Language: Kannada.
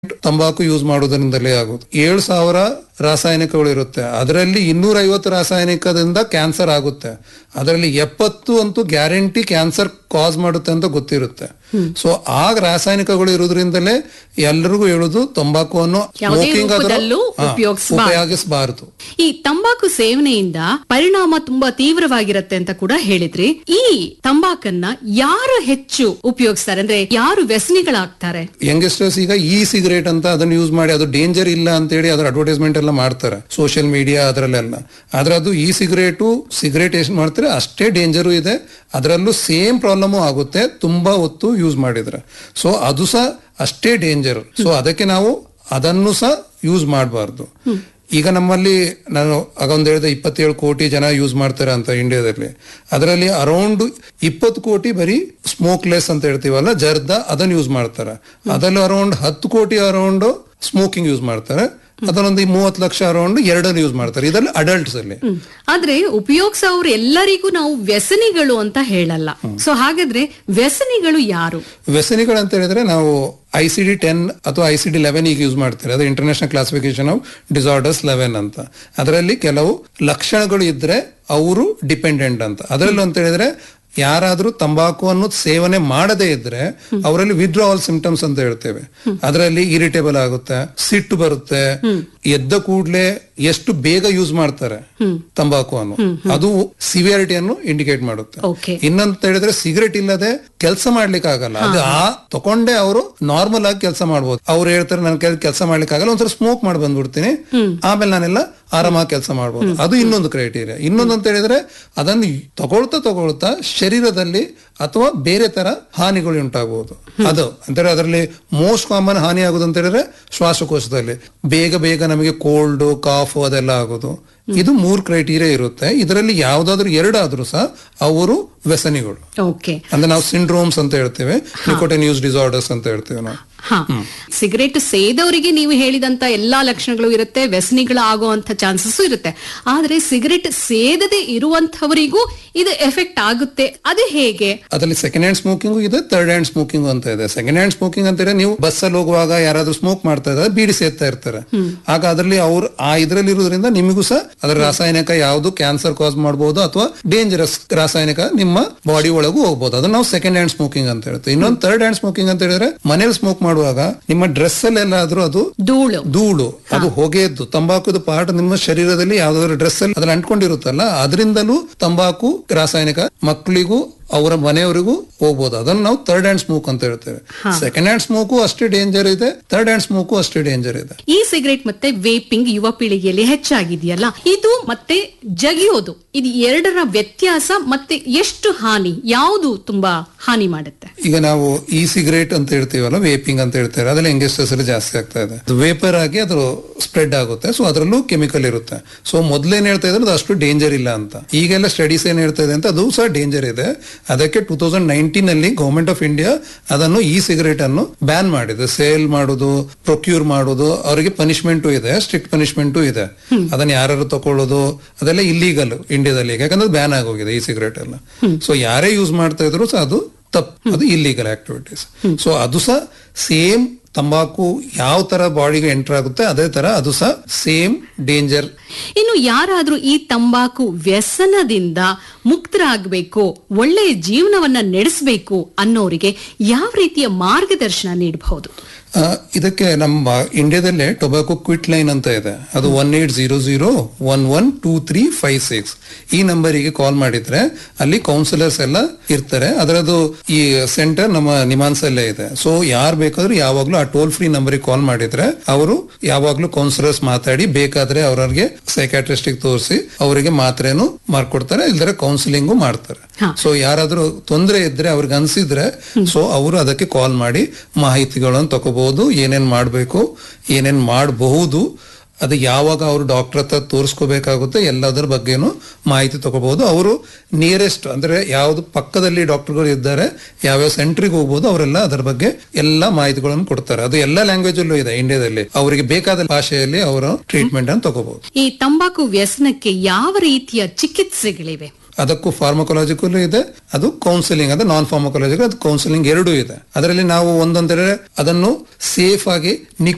ತಂಬಾಕು ಯೂಸ್ ಮಾಡೋದ್ರಿಂದಲೇ ಆಗೋದು ಏಳು ಸಾವಿರ ರಾಸಾಯನಿಕಗಳು ಇರುತ್ತೆ ಅದರಲ್ಲಿ ಇನ್ನೂರ ಐವತ್ತು ರಾಸಾಯನಿಕದಿಂದ ಕ್ಯಾನ್ಸರ್ ಆಗುತ್ತೆ ಅದರಲ್ಲಿ ಎಪ್ಪತ್ತು ಅಂತೂ ಗ್ಯಾರಂಟಿ ಕ್ಯಾನ್ಸರ್ ಕಾಸ್ ಮಾಡುತ್ತೆ ಅಂತ ಗೊತ್ತಿರುತ್ತೆ ಸೊ ಆ ರಾಸಾಯನಿಕಗಳು ಇರೋದ್ರಿಂದಲೇ ಎಲ್ರಿಗೂ ಹೇಳುದು ತಂಬಾಕುವನ್ನು ಯಾವುದೇ smoking ಆದ್ರೂ- ರೂಪದಲ್ಲೂ ಹಾ, ಉಪಯೋಗಿಸ್ಬಾರ್ದು. ಉಪಯೋಗಿಸಬಾರದು ಈ ತಂಬಾಕು ಸೇವನೆಯಿಂದ ಪರಿಣಾಮ ತುಂಬಾ ತೀವ್ರವಾಗಿರುತ್ತೆ ಅಂತ ಕೂಡ ಹೇಳಿದ್ರಿ ಈ ತಂಬಾಕನ್ನ ಯಾರು ಹೆಚ್ಚು ಉಪಯೋಗಿಸ್ತಾರೆ ಅಂದ್ರೆ ಯಾರು ವ್ಯಸನಿಗಳಾಗ್ತಾರೆ ಯಂಗ್ಸ್ಟರ್ಸ್ ಈಗ ಇ ಸಿಗರೇಟ್ ಅಂತ ಅದನ್ನ ಯೂಸ್ ಮಾಡಿ ಅದು ಡೇಂಜರ್ ಇಲ್ಲ ಅಂತೇಳಿ ಅದರ ಅಡ್ವರ್ಟೈಸ್ಮೆಂಟ್ ಎಲ್ಲ ಮಾಡ್ತಾರೆ ಸೋಷಿಯಲ್ ಮೀಡಿಯಾ ಅದರಲ್ಲೆಲ್ಲ ಆದ್ರೆ ಅದು ಇ ಸಿಗರೇಟು ಸಿಗರೇಟ್ ಎಷ್ಟು ಮಾಡ್ತಾರೆ ಅಷ್ಟೇ ಡೇಂಜರು ಇದೆ ಅದರಲ್ಲೂ ಸೇಮ್ ಪ್ರಾಬ್ಲಮ್ ಆಗುತ್ತೆ ತುಂಬಾ ಹೊತ್ತು ಯೂಸ್ ಮಾಡಿದ್ರೆ ಸೊ ಅದು ಸಹ ಅಷ್ಟೇ ಡೇಂಜರ್ ಸೊ ಅದಕ್ಕೆ ನಾವು ಅದನ್ನು ಸಹ ಯೂಸ್ ಮಾಡಬಾರ್ದು ಈಗ ನಮ್ಮಲ್ಲಿ ನಾನು ಆಗ ಒಂದು ಹೇಳಿದೆ ಇಪ್ಪತ್ತೇಳು ಕೋಟಿ ಜನ ಯೂಸ್ ಮಾಡ್ತಾರೆ ಅಂತ ಇಂಡಿಯಾದಲ್ಲಿ ಅದರಲ್ಲಿ ಅರೌಂಡ್ ಇಪ್ಪತ್ತು ಕೋಟಿ ಬರೀ ಸ್ಮೋಕ್ಲೆಸ್ ಅಂತ ಹೇಳ್ತೀವಲ್ಲ ಜರ್ದ ಅದನ್ನ ಯೂಸ್ ಮಾಡ್ತಾರೆ ಅದರಲ್ಲಿ ಅರೌಂಡ್ ಹತ್ತು ಕೋಟಿ ಅರೌಂಡ್ ಸ್ಮೋಕಿಂಗ್ ಯೂಸ್ ಮಾಡ್ತಾರೆ ಅದನ್ನೊಂದು ಮೂವತ್ತು ಲಕ್ಷ ಅರೌಂಡ್ ಎರಡನ್ನು ಯೂಸ್ ಮಾಡ್ತಾರೆ ಇದರಲ್ಲಿ ಅಡಲ್ಟ್ಸ್ ಅಲ್ಲಿ ಆದ್ರೆ ಉಪಯೋಗಿಸೋರು ಎಲ್ಲರಿಗೂ ನಾವು ವ್ಯಸನಿಗಳು ಅಂತ ಹೇಳಲ್ಲ ಸೊ ಹಾಗಾದ್ರೆ ವ್ಯಸನಿಗಳು ಯಾರು ವ್ಯಸನಿಗಳು ಅಂತ ಹೇಳಿದ್ರೆ ನಾವು ಐ ಸಿ ಡಿ ಟೆನ್ ಅಥವಾ ಐ ಸಿ ಡಿ ಲೆವೆನ್ ಈಗ ಯೂಸ್ ಮಾಡ್ತಾರೆ ಅದು international classification of disorders eleven ಅಂತ ಅದರಲ್ಲಿ ಕೆಲವು ಲಕ್ಷಣಗಳು ಇದ್ರೆ ಅವರು ಡಿಪೆಂಡೆಂಟ್ ಅಂತ ಅದರಲ್ಲೂ ಅಂತ ಹೇಳಿದ್ರೆ ಯಾರಾದ್ರೂ ತಂಬಾಕುವನ್ನು ಸೇವನೆ ಮಾಡದೇ ಇದ್ರೆ ಅವರಲ್ಲಿ ವಿಡ್ರಾವಲ್ ಸಿಂಪ್ಟಮ್ಸ್ ಅಂತ ಹೇಳ್ತೇವೆ ಅದರಲ್ಲಿ ಇರಿಟೇಬಲ್ ಆಗುತ್ತೆ ಸಿಟ್ಟು ಬರುತ್ತೆ ಎದ್ದ ಕೂಡ್ಲೆ ಎಷ್ಟು ಬೇಗ ಯೂಸ್ ಮಾಡ್ತಾರೆ ತಂಬಾಕುವನ್ನು ಅದು ಸಿವಿಯಾರಿಟಿಯನ್ನು ಇಂಡಿಕೇಟ್ ಮಾಡುತ್ತೆ ಓಕೆ ಇನ್ನೊಂತ ಹೇಳಿದ್ರೆ ಸಿಗರೆಟ್ ಇಲ್ಲದೆ ಕೆಲಸ ಮಾಡ್ಲಿಕ್ಕೆ ಆಗಲ್ಲ ಅದು ಆ ತಕೊಂಡೇ ಅವರು ನಾರ್ಮಲ್ ಆಗಿ ಕೆಲಸ ಮಾಡ್ಬೋದು ಅವ್ರು ಹೇಳ್ತಾರೆ ನನ್ ಕೆಲಸ ಮಾಡ್ಲಿಕ್ಕೆ ಆಗಲ್ಲ ಒಂದ್ಸಲ ಸ್ಮೋಕ್ ಮಾಡಿ ಬಂದ್ಬಿಡ್ತೀನಿ ಆಮೇಲೆ ನಾನೆಲ್ಲ ಆರಾಮಾಗಿ ಕೆಲಸ ಮಾಡ್ಬೋದು ಅದು ಇನ್ನೊಂದು ಕ್ರೈಟೀರಿಯಾ ಇನ್ನೊಂದು ಅಂತ ಹೇಳಿದ್ರೆ ಅದನ್ನು ತಗೊಳ್ತಾ ತಗೊಳ್ತಾ ಶರೀರದಲ್ಲಿ ಅಥವಾ ಬೇರೆ ತರ ಹಾನಿಗಳು ಉಂಟಾಗಬಹುದು ಅದು ಅಂದ್ರೆ ಅದರಲ್ಲಿ ಮೋಸ್ಟ್ ಕಾಮನ್ ಹಾನಿ ಆಗುದು ಅಂತ ಹೇಳಿದ್ರೆ ಶ್ವಾಸಕೋಶದಲ್ಲಿ ಬೇಗ ಬೇಗ ನಮಗೆ ಕೋಲ್ಡ್ ಕಾಫ್ ಅದೆಲ್ಲ ಆಗೋದು ಇದು ಮೂರ್ ಕ್ರೈಟೀರಿಯಾ ಇರುತ್ತೆ ಇದರಲ್ಲಿ ಯಾವ್ದಾದ್ರು ಎರಡಾದ್ರೂ ಸಹ ಅವರು ವ್ಯಸನಿಗಳು ಓಕೆ ಅಂದ್ರೆ ನಾವು ಸಿಂಡ್ರೋಮ್ಸ್ ಅಂತ ಹೇಳ್ತೇವೆ ನಿಕೋಟಿನ್ ಯೂಸ್ ಡಿಸಾರ್ಡರ್ಸ್ ಅಂತ ಹೇಳ್ತೇವೆ ನಾವು ಹಾ ಸಿಗರೇಟ್ ಸೇದವರಿಗೆ ನೀವು ಹೇಳಿದಂತ ಎಲ್ಲಾ ಲಕ್ಷಣಗಳು ಇರುತ್ತೆ ವ್ಯಸನಿಗಳು ಆಗುವಂತ ಚಾನ್ಸಸ್ ಇರುತ್ತೆ ಆದ್ರೆ ಸಿಗರೇಟ್ ಸೇದದೆ ಇರುವಂತವರಿಗೂ ಇದು ಎಫೆಕ್ಟ್ ಆಗುತ್ತೆ ಅದು ಹೇಗೆ ಅದರಲ್ಲಿ ಸೆಕೆಂಡ್ ಹ್ಯಾಂಡ್ ಸ್ಮೋಕಿಂಗ್ ಇದೆ ಥರ್ಡ್ ಹ್ಯಾಂಡ್ ಸ್ಮೋಕಿಂಗ್ ಅಂತ ಇದೆ ಸೆಕೆಂಡ್ ಹ್ಯಾಂಡ್ ಸ್ಮೋಕಿಂಗ್ ಅಂತ ಹೇಳಿದ್ರೆ ನೀವು ಬಸ್ ಅಲ್ಲಿ ಹೋಗುವಾಗ ಯಾರಾದ್ರೂ ಸ್ಮೋಕ್ ಮಾಡ್ತಾ ಇದ್ದಾರೆ ಬೀಡಿ ಸೇರ್ತಾ ಇರ್ತಾರೆ ಆಗ ಅದರಲ್ಲಿ ಅವ್ರು ಆ ಇದ್ರಲ್ಲಿ ಇರೋದ್ರಿಂದ ನಿಮಗೂ ಸಹ ಅದರ ರಾಸಾಯನಿಕ ಯಾವುದು ಕ್ಯಾನ್ಸರ್ ಕಾಸ್ ಮಾಡಬಹುದು ಅಥವಾ ಡೇಂಜರಸ್ ರಾಸಾಯನಿಕ ನಿಮ್ಮ ಬಾಡಿ ಒಳಗೂ ಹೋಗ್ಬೋದು ಅದನ್ನ ನಾವು ಸೆಕೆಂಡ್ ಹ್ಯಾಂಡ್ ಸ್ಮೋಕಿಂಗ್ ಅಂತ ಹೇಳ್ತೀವಿ ಇನ್ನೊಂದು ಥರ್ಡ್ ಹ್ಯಾಂಡ್ ಸ್ಮೋಕಿಂಗ್ ಅಂತ ಹೇಳಿದ್ರೆ ಮನೇಲಿ ಸ್ಮೋಕ್ ಮಾಡುವಾಗ ನಿಮ್ಮ ಡ್ರೆಸ್ ಅಲ್ಲಿ ಎಲ್ಲಾದ್ರೂ ಅದು ಧೂಳು ಧೂಳು ಅದು ಹೊಗೆದ್ದು ತಂಬಾಕುದ ಪಾರ್ಟ್ ನಿಮ್ಮ ಶರೀರದಲ್ಲಿ ಯಾವ್ದಾದ್ರು ಡ್ರೆಸ್ ಅಲ್ಲಿ ಅದ್ರಲ್ಲಿ ಅಂಟ್ಕೊಂಡಿರುತ್ತಲ್ಲ ಅದರಿಂದಲೂ ತಂಬಾಕು ರಾಸಾಯನಿಕ ಮಕ್ಕಳಿಗೂ ಅವರ ಮನೆಯವರಿಗೂ ಹೋಗ್ಬೋದು ಅದನ್ನು ನಾವು ಥರ್ಡ್ ಹ್ಯಾಂಡ್ ಸ್ಮೋಕ್ ಅಂತ ಹೇಳ್ತೇವೆ ಸೆಕೆಂಡ್ ಹ್ಯಾಂಡ್ ಸ್ಮೋಕು ಅಷ್ಟೇ ಡೇಂಜರ್ ಇದೆ ಥರ್ಡ್ ಹ್ಯಾಂಡ್ ಸ್ಮೋಕು ಅಷ್ಟೇ ಡೇಂಜರ್ ಇದೆ ಈ ಸಿಗರೇಟ್ ಮತ್ತೆ ವೇಪಿಂಗ್ ಯುವ ಪೀಳಿಗೆಯಲ್ಲಿ ಹೆಚ್ಚಾಗಿದೆಯಲ್ಲ ಇದು ಮತ್ತೆ ಜಗಿಯೋದು ಇದು ಎರಡರ ವ್ಯತ್ಯಾಸ ಮತ್ತೆ ಎಷ್ಟು ಹಾನಿ ಯಾವುದು ತುಂಬಾ ಹಾನಿ ಮಾಡುತ್ತೆ ಈಗ ನಾವು ಈ ಸಿಗರೇಟ್ ಅಂತ ಹೇಳ್ತೀವಲ್ಲ ವೇಪಿಂಗ್ ಅಂತ ಹೇಳ್ತಾರೆ ಅದ್ರಲ್ಲಿ ಯಂಗೆಸ್ಟರ್ಸ್ ಅಲ್ಲಿ ಜಾಸ್ತಿ ಆಗ್ತಾ ಇದೆ ವೇಪರ್ ಆಗಿ ಅದು ಸ್ಪ್ರೆಡ್ ಆಗುತ್ತೆ ಸೊ ಅದರಲ್ಲೂ ಕೆಮಿಕಲ್ ಇರುತ್ತೆ ಸೊ ಮೊದ್ಲೇನ್ ಹೇಳ್ತಾ ಇದ್ರೆ ಅದು ಅಷ್ಟು ಡೇಂಜರ್ ಇಲ್ಲ ಅಂತ ಈಗೆಲ್ಲ ಸ್ಟಡೀಸ್ ಏನ್ ಹೇಳ್ತಾ ಇದೆ ಅಂತ ಅದು ಸಹ ಡೇಂಜರ್ ಇದೆ ಅದಕ್ಕೆ ಟೂ ತೌಸಂಡ್ ನೈನ್ಟೀನ್ ಅಲ್ಲಿ ಗವರ್ಮೆಂಟ್ ಆಫ್ ಇಂಡಿಯಾ ಅದನ್ನು ಈ ಸಿಗರೇಟ್ ಅನ್ನು ಬ್ಯಾನ್ ಮಾಡಿದೆ ಸೇಲ್ ಮಾಡೋದು ಪ್ರೊಕ್ಯೂರ್ ಮಾಡೋದು ಅವರಿಗೆ ಪನಿಷ್ಮೆಂಟ್ ಇದೆ ಸ್ಟ್ರಿಕ್ಟ್ ಪನಿಷ್ಮೆಂಟ್ ಇದೆ ಅದನ್ನ ಯಾರು ತಕೊಳ್ಳೋದು ಅದೆಲ್ಲ ಇಲ್ಲೀಗಲ್ ಇಂಡಿಯಾದಲ್ಲಿ ಈಗ ಯಾಕಂದ್ರೆ ಬ್ಯಾನ್ ಆಗೋಗಿದೆ ಈ ಸಿಗರೇಟ್ ಎಲ್ಲ ಸೊ ಯಾರೇ ಯೂಸ್ ಮಾಡ್ತಾ ಇದ್ರು ಸಹ ಅದು ತಪ್ಪು ಅದು ಇಲ್ಲೀಗಲ್ ಆಕ್ಟಿವಿಟೀಸ್ ಸೊ ಅದು ಸಹ ಸೇಮ್ ತಂಬಾಕು ಯಾವ ತರ ಬಾಡಿಗೆ ಎಂಟರ್ ಆಗುತ್ತೆ ಅದೇ ತರ ಅದು ಸಹ ಸೇಮ್ ಡೇಂಜರ್ ಇನ್ನು ಯಾರಾದ್ರೂ ಈ ತಂಬಾಕು ವ್ಯಸನದಿಂದ ಮುಕ್ತರಾಗಬೇಕು ಒಳ್ಳೆಯ ಜೀವನವನ್ನ ನಡೆಸಬೇಕು ಅನ್ನೋರಿಗೆ ಯಾವ ರೀತಿಯ ಮಾರ್ಗದರ್ಶನ ನೀಡಬಹುದು ಆ, ಇದಕ್ಕೆ ನಮ್ಮ ಇಂಡಿಯಾದಲ್ಲೇ ಟೊಬ್ಯಾಕೋ ಕ್ವಿಟ್ ಲೈನ್ ಅಂತ ಇದೆ ಅದು one eight zero zero one one two three five six ಈ ನಂಬರಿಗೆ ಕಾಲ್ ಮಾಡಿದ್ರೆ ಅಲ್ಲಿ ಕೌನ್ಸಿಲರ್ಸ್ ಎಲ್ಲ ಇರ್ತಾರೆ ಅದರದ್ದು ಈ ಸೆಂಟರ್ ನಮ್ಮ ನಿಮಾನ್ಸಲ್ಲೇ ಇದೆ ಸೊ ಯಾರು ಬೇಕಾದ್ರೂ ಯಾವಾಗ್ಲೂ ಆ ಟೋಲ್ ಫ್ರೀ ನಂಬರಿಗೆ ಕಾಲ್ ಮಾಡಿದ್ರೆ ಅವರು ಯಾವಾಗ್ಲೂ ಕೌನ್ಸಿಲರ್ಸ್ ಮಾತಾಡಿ ಬೇಕಾದ್ರೆ ಅವರಿಗೆ ಸೈಕಾಟ್ರಿಸ್ಟಿಕ್ ತೋರಿಸಿ ಅವರಿಗೆ ಮಾತ್ರೆನು ಮಾಡ್ಕೊಡ್ತಾರೆ ಇಲ್ದರೆ ಕೌನ್ಸಿಲಿಂಗು ಮಾಡ್ತಾರೆ ಸೊ ಯಾರಾದ್ರೂ ತೊಂದರೆ ಇದ್ರೆ ಅವ್ರಿಗೆ ಅನ್ಸಿದ್ರೆ ಸೊ ಅವರು ಅದಕ್ಕೆ ಕಾಲ್ ಮಾಡಿ ಮಾಹಿತಿಗಳನ್ನು ತಗೋಬಹುದು ಏನೇನ್ ಮಾಡ್ಬೇಕು ಏನೇನ್ ಮಾಡಬಹುದು ಅದು ಯಾವಾಗ ಅವರು ಡಾಕ್ಟರ್ ಹತ್ರ ತೋರಿಸ್ಕೋಬೇಕಾಗುತ್ತೆ ಎಲ್ಲದರ ಬಗ್ಗೆನೂ ಮಾಹಿತಿ ತಗೋಬಹುದು ಅವರು ನಿಯರೆಸ್ಟ್ ಅಂದ್ರೆ ಯಾವ್ದು ಪಕ್ಕದಲ್ಲಿ ಡಾಕ್ಟರ್ಗಳು ಇದ್ದಾರೆ ಯಾವ್ಯಾವ ಸೆಂಟ್ರಿಗೆ ಹೋಗ್ಬೋದು ಅವರೆಲ್ಲ ಅದರ ಬಗ್ಗೆ ಎಲ್ಲ ಮಾಹಿತಿಗಳನ್ನು ಕೊಡ್ತಾರೆ ಅದು ಎಲ್ಲ ಲ್ಯಾಂಗ್ವೇಜ್ ಅಲ್ಲೂ ಇದೆ ಇಂಡಿಯಾದಲ್ಲಿ ಅವರಿಗೆ ಬೇಕಾದ ಭಾಷೆಯಲ್ಲಿ ಅವರು ಟ್ರೀಟ್ಮೆಂಟ್ ಅನ್ನು ತಗೋಬಹುದು ಈ ತಂಬಾಕು ವ್ಯಸನಕ್ಕೆ ಯಾವ ರೀತಿಯ ಚಿಕಿತ್ಸೆಗಳಿವೆ ಅದಕ್ಕೂ ಫಾರ್ಮಕೊಲಾಜಿಕಲ್ ಇದೆ ಅದು ಕೌನ್ಸಿಲಿಂಗ್ ಅಂದ್ರೆ ನಾನ್ ಫಾರ್ಮಕೊಲಾಜಿಕಲ್ ಅದು ಕೌನ್ಸಿಲಿಂಗ್ ಎರಡೂ ಇದೆ ಅದರಲ್ಲಿ ನಾವು ಒಂದಂದ್ರೆ ಅದನ್ನು ಸೇಫ್ ಆಗಿ